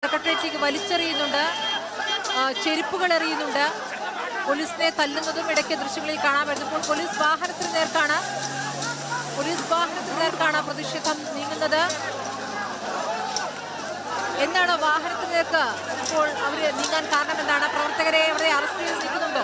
സെക്രട്ടേറിയറ്റിലേക്ക് വലിച്ചെറിയുന്നുണ്ട് ആ, ചെരുപ്പുകൾ എറിയുന്നുണ്ട് പോലീസിനെ തല്ലുന്നതും ഇടയ്ക്ക് ദൃശ്യങ്ങളിൽ കാണാൻ വരുമ്പോൾ പോലീസ് വാഹനത്തിന് നേർക്കാണ് പോലീസ് വാഹനത്തിന് നേർക്കാണ് പ്രതിഷേധം നീങ്ങുന്നത് എന്താണ് വാഹനത്തിന് നേർക്ക് ഇപ്പോൾ അവര് നീങ്ങാൻ കാരണം എന്താണ് പ്രവർത്തകരെ അവരെ അറസ്റ്റ് ചെയ്ത് നീക്കുന്നുണ്ടോ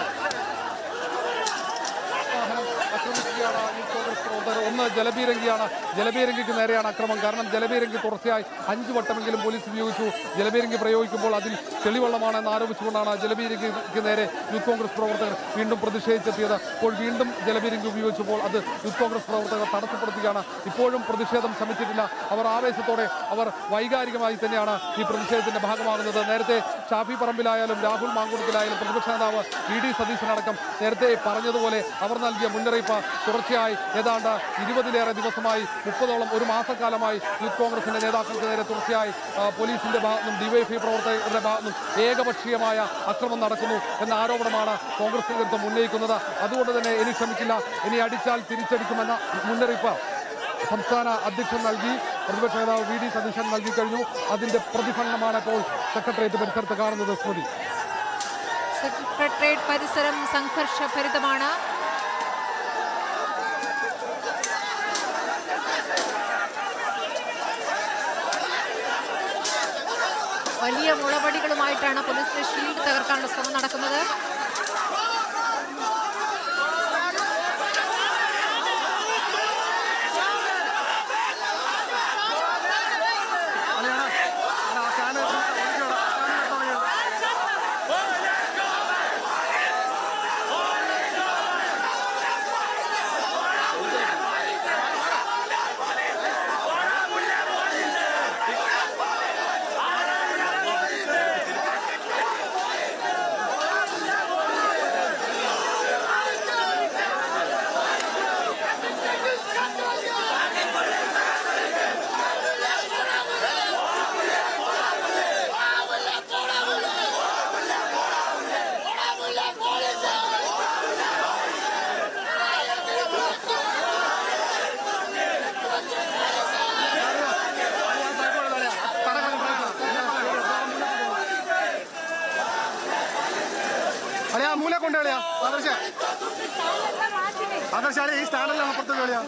വാഹനം ആക്രമിക്കുകയാണ് യൂത്ത് കോൺഗ്രസ് പ്രവർത്തകർ ഒന്ന് ജലബീരങ്കിയാണ് ജലബീരങ്കിക്ക് നേരെയാണ് അക്രമം കാരണം ജലബീരങ്കി തുടർച്ചയായി അഞ്ചു വട്ടമെങ്കിലും പോലീസ് ഉപയോഗിച്ചു ജലബീരങ്കി പ്രയോഗിക്കുമ്പോൾ അതിൽ തെളിവെള്ളമാണെന്ന് ആരോപിച്ചുകൊണ്ടാണ് ജലബീരങ്കിക്ക് നേരെ യൂത്ത് കോൺഗ്രസ് പ്രവർത്തകർ വീണ്ടും പ്രതിഷേധിച്ചെത്തിയത് ഇപ്പോൾ വീണ്ടും ജലബീരങ്കി ഉപയോഗിച്ചപ്പോൾ അത് യൂത്ത് കോൺഗ്രസ് പ്രവർത്തകർ തടസ്സപ്പെടുത്തുകയാണ് ഇപ്പോഴും പ്രതിഷേധം ശമിച്ചിട്ടില്ല അവർ ആവേശത്തോടെ അവർ വൈകാരികമായി തന്നെയാണ് ഈ പ്രതിഷേധത്തിന്റെ ഭാഗമാകുന്നത് നേരത്തെ ഷാഫി പറമ്പിലായാലും രാഹുൽ മാങ്കുളത്തിലായാലും പ്രതിപക്ഷ നേതാവ് വി ഡി സതീശനടക്കം നേരത്തെ പറഞ്ഞതുപോലെ അവർ നൽകിയ മുന്നറിയിപ്പ് തുടർച്ചയായി ഏതാണ്ട് ഇരുപതിലേറെ ദിവസമായി മുപ്പതോളം ഒരു മാസക്കാലമായി യൂത്ത് കോൺഗ്രസിന്റെ നേതാക്കൾക്ക് നേരെ തുടർച്ചയായി ആ, പോലീസിന്റെ ഭാഗത്തുനിന്നും ഡിവൈഎഫ്ഐ പ്രവർത്തകരുടെ ഭാഗത്തുനിന്നും ഏകപക്ഷീയമായ അക്രമം നടക്കുന്നു എന്ന ആരോപണമാണ് കോൺഗ്രസ് നേതൃത്വം ഉന്നയിക്കുന്നത് അതുകൊണ്ട് തന്നെ ഇനി ക്ഷമിക്കില്ല ഇനി അടിച്ചാൽ തിരിച്ചടിക്കുമെന്ന മുന്നറിയിപ്പ് സംസ്ഥാന അധ്യക്ഷൻ നൽകി പ്രതിപക്ഷ നേതാവ് വി ഡി സതീശൻ നൽകി കഴിഞ്ഞു അതിന്റെ പ്രതിഫലനമാണ് ഇപ്പോൾ സെക്രട്ടേറിയറ്റ് പരിസരത്ത് കാണുന്നത് സ്മൃതി സെക്രട്ടേറിയറ്റ് പരിസരം സംഘർഷഭരിതമാണ് വലിയ മുളവടികളുമായിട്ടാണ് പോലീസിന്റെ ഷീൽഡ് തകർക്കാനുള്ള ശ്രമം നടക്കുന്നത് അളിയാ മൂല കൊണ്ട് കളിയാ ആദർശ ആദർശ അളിയ ഈ സ്റ്റാൻഡെല്ലാം അപ്പുറത്ത് കളിയാ